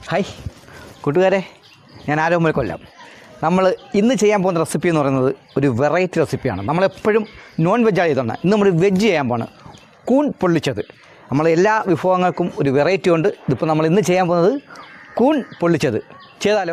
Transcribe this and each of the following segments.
Hi കൂട്ടുകാരെ ഞാൻ ആരോമൽ കൊല്ലം നമ്മൾ ഇന്ന് ചെയ്യാൻ പോകുന്ന റെസിപ്പി എന്ന് പറയുന്നത് ഒരു വെറൈറ്റി റെസിപ്പിയാണ് നമ്മളെപ്പോഴും നോൺ വെജാണ് ചെയ്തോണ്ട് ഇന്ന് നമ്മൾ വെജ് ചെയ്യാൻ പോണ് കൂൺ പൊള്ളിച്ചത് നമ്മൾ എല്ലാ വിഭവങ്ങൾക്കും ഒരു വെറൈറ്റി ഉണ്ട് ഇതിപ്പോൾ നമ്മൾ ഇന്ന് ചെയ്യാൻ പോകുന്നത് കൂൺ പൊള്ളിച്ചത് ചെയ്താലോ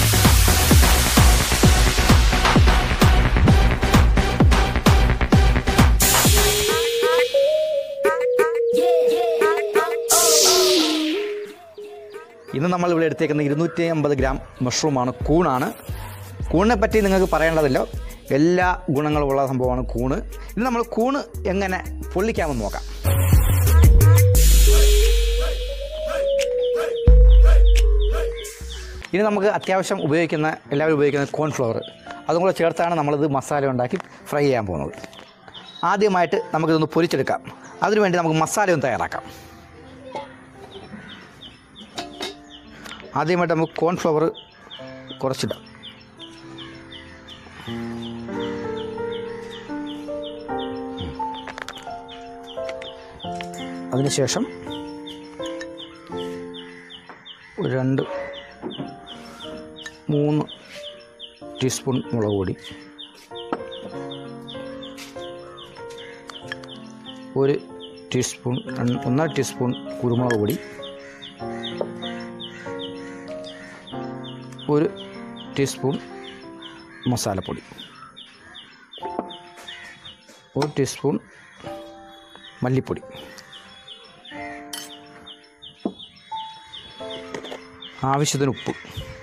ഇന്ന് നമ്മൾ ഇവിടെ എടുത്തേക്കുന്ന ഇരുന്നൂറ്റി അമ്പത് ഗ്രാം മഷ്റൂമാണ് കൂണാണ് കൂണിനെ പറ്റി നിങ്ങൾക്ക് പറയേണ്ടതില്ല എല്ലാ ഗുണങ്ങളുമുള്ള സംഭവമാണ് കൂണ് ഇന്ന് നമ്മൾ കൂണ് എങ്ങനെ പൊള്ളിക്കാമെന്ന് നോക്കാം ഇനി നമുക്ക് അത്യാവശ്യം ഉപയോഗിക്കുന്ന എല്ലാവരും ഉപയോഗിക്കുന്ന കോൺഫ്ലവർ അതും കൂടെ ചേർത്താണ് നമ്മളിത് മസാല ഉണ്ടാക്കി ഫ്രൈ ചെയ്യാൻ പോകുന്നത് ആദ്യമായിട്ട് നമുക്കിതൊന്ന് പൊരിച്ചെടുക്കാം അതിനുവേണ്ടി നമുക്ക് മസാല ഒന്ന് തയ്യാറാക്കാം ആദ്യമായിട്ട് നമുക്ക് കോൺഫ്ലവർ കുറച്ചിടാം അതിനുശേഷം ഒരു രണ്ട് മൂന്ന് ടീസ്പൂൺ മുളക് പൊടി ഒരു ടീസ്പൂൺ രണ്ട്- ഒന്നര ടീസ്പൂൺ കുരുമുളക് പൊടി ഒരു ടീസ്പൂൺ മസാലപ്പൊടി ഒരു ടീസ്പൂൺ മല്ലിപ്പൊടി ആവശ്യത്തിന് ഉപ്പ്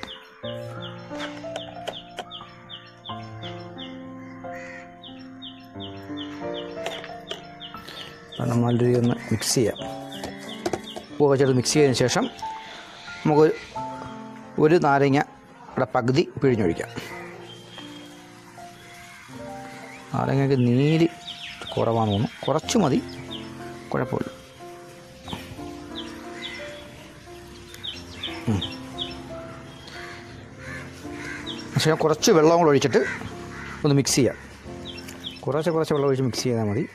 അത് നമ്മൾ നല്ല രീതിയിൽ ഒന്ന് മിക്സ് ചെയ്യാം ഉപ്പൊക്കെ ചേർത്ത് മിക്സ് ചെയ്തതിന് ശേഷം നമുക്ക് ഒരു നാരങ്ങ ഇവിടെ പകുതി പിഴിഞ്ഞൊഴിക്കാം നാരങ്ങയ്ക്ക് നീര് കുറവാണെന്ന് തോന്നുന്നു കുറച്ച് മതി കുഴപ്പമില്ല ഉം. പക്ഷേ കുറച്ച് വെള്ളം കൂടെ ഒഴിച്ചിട്ട് ഒന്ന് മിക്സ് ചെയ്യാം കുറച്ച് കുറച്ച് വെള്ളം ഒഴിച്ച് മിക്സ് ചെയ്താൽ മതി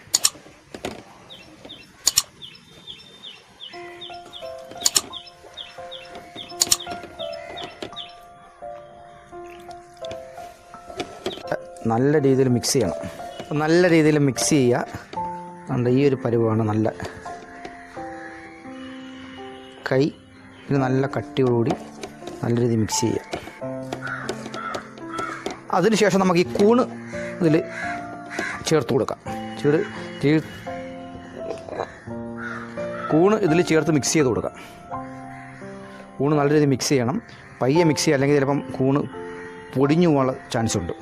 നല്ല രീതിയിൽ മിക്സ് ചെയ്യണം അപ്പോൾ നല്ല രീതിയിൽ മിക്സ് ചെയ്യുക അതുകൊണ്ട് ഈ ഒരു പരുവാണ് നല്ല കൈ ഇത് നല്ല കട്ടിയോടുകൂടി നല്ല രീതിയിൽ മിക്സ് ചെയ്യുക അതിനുശേഷം നമുക്ക് ഈ കൂണ് ഇതിൽ ചേർത്ത് കൊടുക്കാം ചേർ ചേ- കൂണ് ഇതിൽ ചേർത്ത് മിക്സ് ചെയ്ത് കൊടുക്കാം കൂണ് നല്ല രീതിയിൽ മിക്സ് ചെയ്യണം പയ്യെ മിക്സ് ചെയ്യുക അല്ലെങ്കിൽ ചിലപ്പം കൂണ് പൊടിഞ്ഞു പോകാനുള്ള ചാൻസ് ഉണ്ട്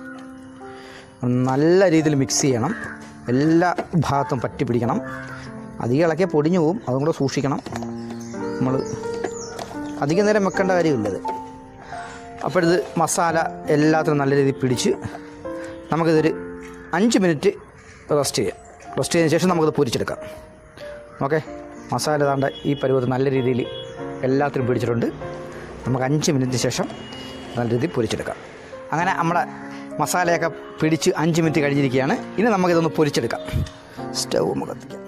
നല്ല രീതിയിൽ മിക്സ് ചെയ്യണം എല്ലാ ഭാഗത്തും പറ്റി പിടിക്കണം അധികം ഇളക്കിയാൽ പൊടിഞ്ഞു പോകും അതും കൂടെ സൂക്ഷിക്കണം നമ്മൾ അധികം നേരം വെക്കേണ്ട കാര്യമില്ലത് അപ്പോൾ ഇത് മസാല എല്ലാത്തിനും നല്ല രീതിയിൽ പിടിച്ച് നമുക്കിതൊരു അഞ്ച് മിനിറ്റ് റെസ്റ്റ് ചെയ്യാം റെസ്റ്റ് ചെയ്തതിന് ശേഷം നമുക്കത് പൊരിച്ചെടുക്കാം ഓക്കെ മസാല താണ്ട ഈ പരുവത്തിൽ നല്ല രീതിയിൽ എല്ലാത്തിനും പിടിച്ചിട്ടുണ്ട് നമുക്ക് അഞ്ച് മിനിറ്റിന് ശേഷം നല്ല രീതിയിൽ പൊരിച്ചെടുക്കാം അങ്ങനെ നമ്മുടെ മസാലയൊക്കെ പിടിച്ച് അഞ്ച് മിനിറ്റ് കഴിഞ്ഞിരിക്കുകയാണ് ഇനി നമുക്കിതൊന്ന് പൊരിച്ചെടുക്കാം സ്റ്റൗ നമുക്ക് കത്തിക്കാം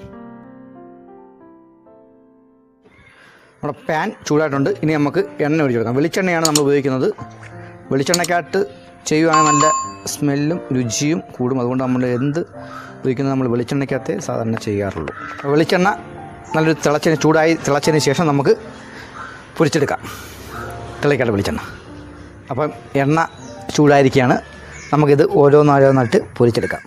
നമ്മുടെ പാൻ ചൂടായിട്ടുണ്ട് ഇനി നമുക്ക് എണ്ണ ഒഴിച്ചെടുക്കാം വെളിച്ചെണ്ണയാണ് നമ്മൾ ഉപയോഗിക്കുന്നത് വെളിച്ചെണ്ണയ്ക്കകത്ത് ചെയ്യുവാണെങ്കിൽ നല്ല സ്മെല്ലും രുചിയും കൂടും അതുകൊണ്ട് നമ്മൾ എന്ത് ഉപയോഗിക്കുന്നത് നമ്മൾ വെളിച്ചെണ്ണയ്ക്കകത്തേ സാധാരണ ചെയ്യാറുള്ളൂ വെളിച്ചെണ്ണ നല്ലൊരു തിളച്ചതിന് ചൂടായി തിളച്ചതിന് ശേഷം നമുക്ക് പൊരിച്ചെടുക്കാം തിളയ്ക്കാത്ത വെളിച്ചെണ്ണ അപ്പം എണ്ണ ചൂടായിരിക്കുകയാണ് നമുക്കിത് ഓരോന്നോരോന്നായിട്ട് പൊരിച്ചെടുക്കാം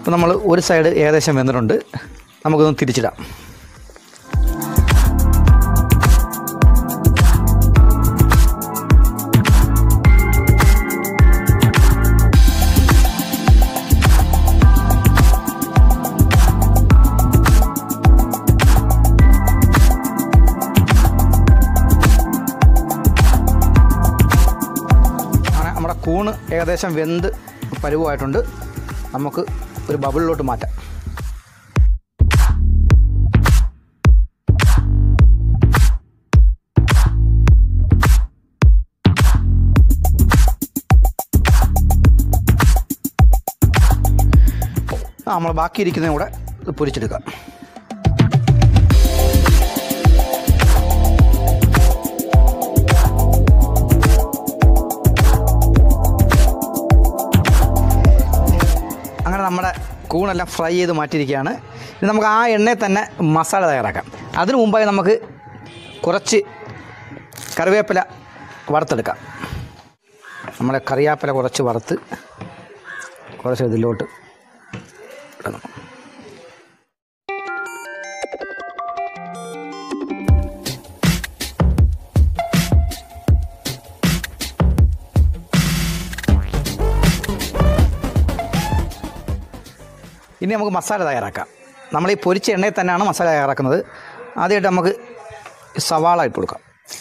അപ്പോൾ നമ്മൾ ഒരു സൈഡ് ഏകദേശം വെന്തിട്ടുണ്ട് നമുക്കൊന്ന് തിരിച്ചിടാം അങ്ങനെ നമ്മുടെ കൂണ് ഏകദേശം വെന്ത് പരുവമായിട്ടുണ്ട് നമുക്ക് ഒരു ബബിളിലോട്ട് മാറ്റാം ആ, നമ്മൾ ബാക്കി ഇരിക്കുന്നതും കൂടെ ഇത് പൊരിച്ചെടുക്കാം അങ്ങനെ നമ്മുടെ കൂണെല്ലാം ഫ്രൈ ചെയ്ത് മാറ്റിയിരിക്കുകയാണ് ഇനി നമുക്ക് ആ എണ്ണയിൽ തന്നെ മസാല തയ്യാറാക്കാം അതിനു മുമ്പായി നമുക്ക് കുറച്ച് കറിവേപ്പില വറുത്തെടുക്കാം നമ്മുടെ കറിവേപ്പില കുറച്ച് വറുത്ത് കുറച്ച് ഇതിലോട്ട് ഇടണം ഇനി നമുക്ക് മസാല തയ്യാറാക്കാം നമ്മൾ ഈ പൊരിച്ച എണ്ണയിൽ തന്നെയാണ് മസാല തയ്യാറാക്കുന്നത് ആദ്യമായിട്ട് നമുക്ക് സവാള ഇട്ട് കൊടുക്കാം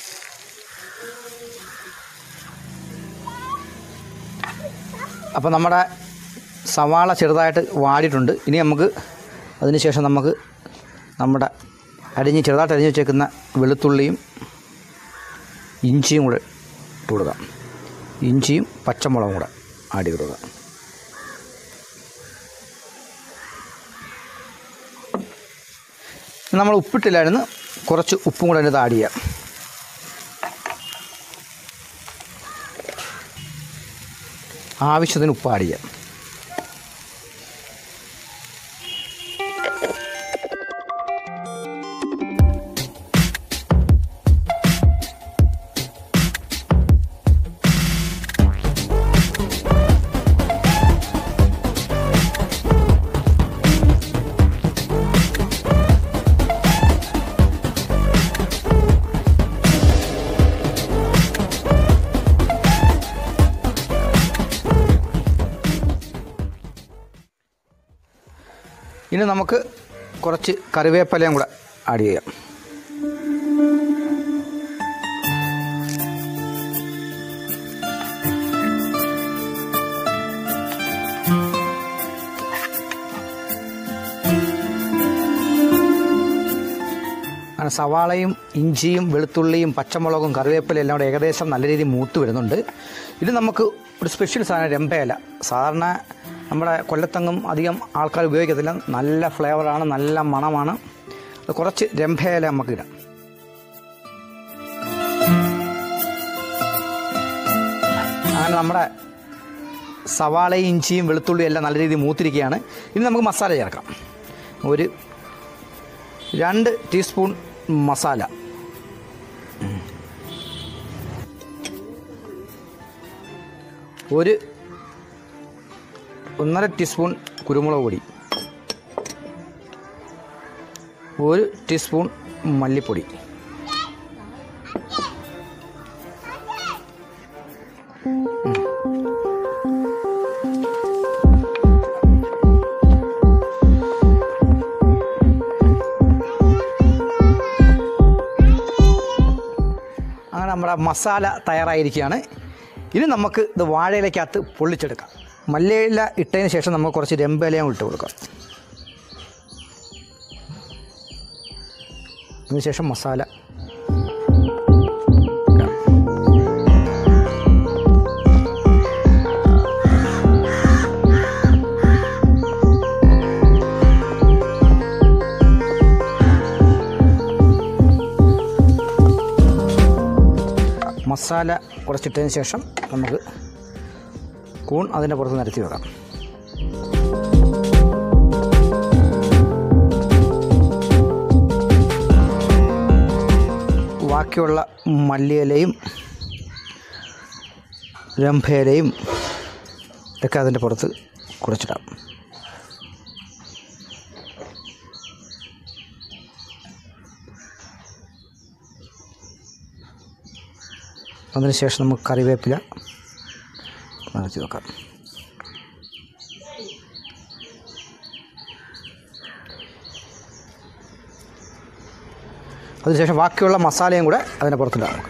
അപ്പോൾ നമ്മുടെ സവാള ചെറുതായിട്ട് വാടിയിട്ടുണ്ട് ഇനി നമുക്ക് അതിന് ശേഷം നമുക്ക് നമ്മുടെ അരിഞ്ഞ് ചെറുതായിട്ട് അരിഞ്ഞ് വെച്ചേക്കുന്ന വെളുത്തുള്ളിയും ഇഞ്ചിയും കൂടെ ഇട്ട് കൊടുക്കാം ഇഞ്ചിയും പച്ചമുളകും കൂടെ ആഡ് ചെയ്ത് കൊടുക്കാം നമ്മൾ ഉപ്പിട്ടില്ലായിരുന്നു കുറച്ച് ഉപ്പും കൂടെ അതിനകത്ത് ആഡ് ചെയ്യാം ആവശ്യത്തിന് ഉപ്പ് ആഡ് ചെയ്യാം ഇനി നമുക്ക് കുറച്ച് കറിവേപ്പിലയും കൂടെ ആഡ് ചെയ്യാം അങ്ങനെ സവാളയും ഇഞ്ചിയും വെളുത്തുള്ളിയും പച്ചമുളകും കറിവേപ്പിലയും എല്ലാം കൂടെ ഏകദേശം നല്ല രീതിയിൽ മൂത്ത് വരുന്നുണ്ട് ഇത് നമുക്ക് ഒരു സ്പെഷ്യൽ സാധനം രമ്പയില സാധാരണ നമ്മുടെ കൊല്ലത്തെങ്ങും അധികം ആൾക്കാർ ഉപയോഗിക്കത്തില്ല നല്ല ഫ്ലേവറാണ് നല്ല മണമാണ് അത് കുറച്ച് രമ്പയില നമുക്ക് ഇടാം അങ്ങനെ നമ്മുടെ സവാളയും ഇഞ്ചിയും വെളുത്തുള്ളിയും എല്ലാം നല്ല രീതിയിൽ മൂത്തിരിക്കുകയാണ് ഇനി നമുക്ക് മസാല ചേർക്കാം ഒരു രണ്ട് ടീസ്പൂൺ മസാല ഒരു ഒന്നര ടീസ്പൂൺ കുരുമുളക് പൊടി ഒരു ടീസ്പൂൺ മല്ലിപ്പൊടി അങ്ങനെ നമ്മുടെ മസാല തയ്യാറായിരിക്കുകയാണ് ഇനി നമുക്ക് ഇത് വാഴയിലേക്കകത്ത് പൊള്ളിച്ചെടുക്കാം മല്ലിയില ഇട്ടതിന് ശേഷം നമുക്ക് കുറച്ച് രമ്പയിലയും ഇട്ട് കൊടുക്കാം അതിനുശേഷം മസാല ഇടാം. മസാല കുറച്ചിട്ടതിന് ശേഷം നമുക്ക് കൂൺ അതിൻ്റെ പുറത്ത് നിരത്തി വെക്കാം ബാക്കിയുള്ള മല്ലിയിലയും രംഭയിലയും ഒക്കെ അതിൻ്റെ പുറത്ത് കുറിച്ചിടാം അതിനുശേഷം നമുക്ക് കറിവേപ്പില നിറച്ച് വെക്കാം അതിനുശേഷം ബാക്കിയുള്ള മസാലയും കൂടെ അതിൻ്റെ പുറത്തിടാം നമുക്ക്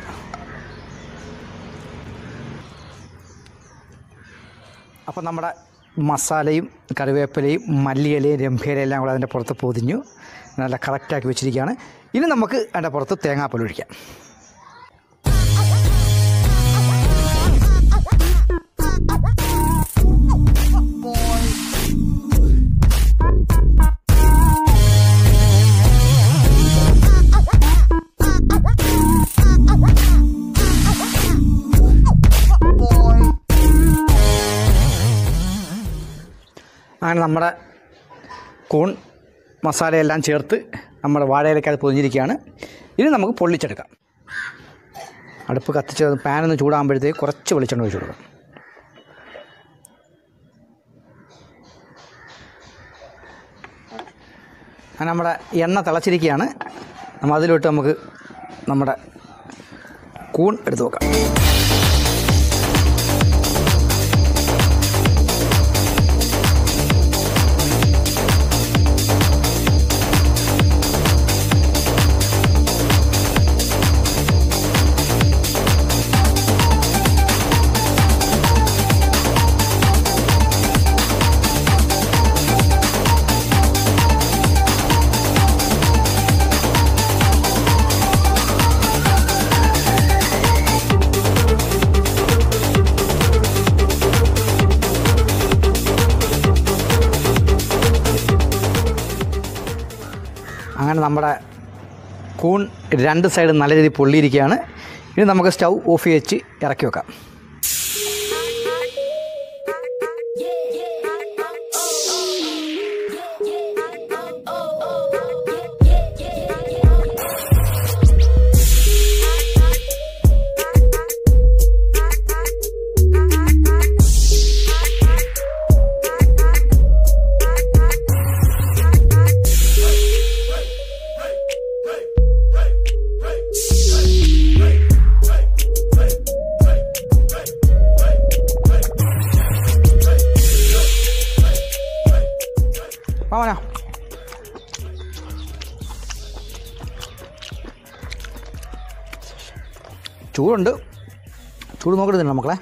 അപ്പോൾ നമ്മുടെ മസാലയും കറിവേപ്പിലയും മല്ലിയിലയും രംഭയിലയും എല്ലാം കൂടെ അതിൻ്റെ പുറത്ത് പൊതിഞ്ഞു നല്ല കറക്റ്റാക്കി വെച്ചിരിക്കുകയാണ് ഇനി നമുക്ക് അതിൻ്റെ പുറത്ത് തേങ്ങാപ്പാൽ ഒഴിക്കാം അങ്ങനെ നമ്മുടെ കൂൺ മസാലയെല്ലാം ചേർത്ത് നമ്മുടെ വാഴയിലേക്ക് അത് പൊതിഞ്ഞിരിക്കുകയാണ് ഇനി നമുക്ക് പൊള്ളിച്ചെടുക്കാം അടുപ്പ് കത്തിച്ച് പാനൊന്ന് ചൂടാകുമ്പോഴത്തേക്ക് കുറച്ച് വെളിച്ചെണ്ണ ഒഴിച്ചു കൊടുക്കാം അങ്ങനെ നമ്മുടെ എണ്ണ തിളച്ചിരിക്കുകയാണ് നമ്മൾ അതിലോട്ട് നമുക്ക് നമ്മുടെ കൂൺ എടുത്ത് നോക്കാം അങ്ങനെ നമ്മുടെ കൂൺ രണ്ട് സൈഡും നല്ല രീതിയിൽ പൊള്ളിയിരിക്കുകയാണ് ഇനി നമുക്ക് സ്റ്റൗ ഓഫ് വെച്ച് ഇറക്കി വെക്കാം വാമന ചൂടുണ്ട് ചൂട് നോക്കരുതല്ലോ മക്കളെ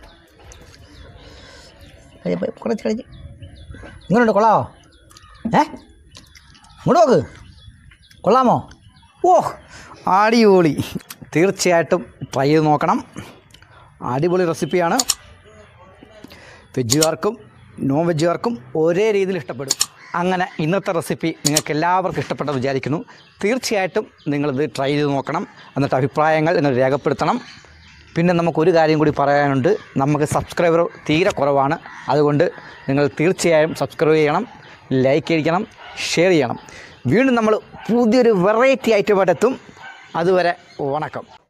കുറച്ച് കളിച്ച് ഇങ്ങനെയുണ്ട് കൊള്ളാമോ ഏ ഇങ്ങോട്ട് നോക്ക് കൊള്ളാമോ ഓ അടിപൊളി തീർച്ചയായിട്ടും ട്രൈ ചെയ്ത് നോക്കണം അടിപൊളി റെസിപ്പിയാണ് വെജുകാർക്കും നോൺ വെജുകാർക്കും ഒരേ രീതിയിൽ ഇഷ്ടപ്പെടും അങ്ങനെ ഇന്നത്തെ റെസിപ്പി നിങ്ങൾക്ക് എല്ലാവർക്കും ഇഷ്ടപ്പെട്ടെന്ന് വിചാരിക്കുന്നു തീർച്ചയായിട്ടും നിങ്ങളിത് ട്രൈ ചെയ്ത് നോക്കണം എന്നിട്ട് അഭിപ്രായങ്ങൾ നിങ്ങൾ രേഖപ്പെടുത്തണം പിന്നെ നമുക്കൊരു കാര്യം കൂടി പറയാനുണ്ട് നമുക്ക് സബ്സ്ക്രൈബർ തീരെ കുറവാണ് അതുകൊണ്ട് നിങ്ങൾ തീർച്ചയായും സബ്സ്ക്രൈബ് ചെയ്യണം ലൈക്ക് അടിക്കണം ഷെയർ ചെയ്യണം വീണ്ടും നമ്മൾ പുതിയൊരു വെറൈറ്റി ഐറ്റമായിട്ട് എത്തും അതുവരെ വണക്കം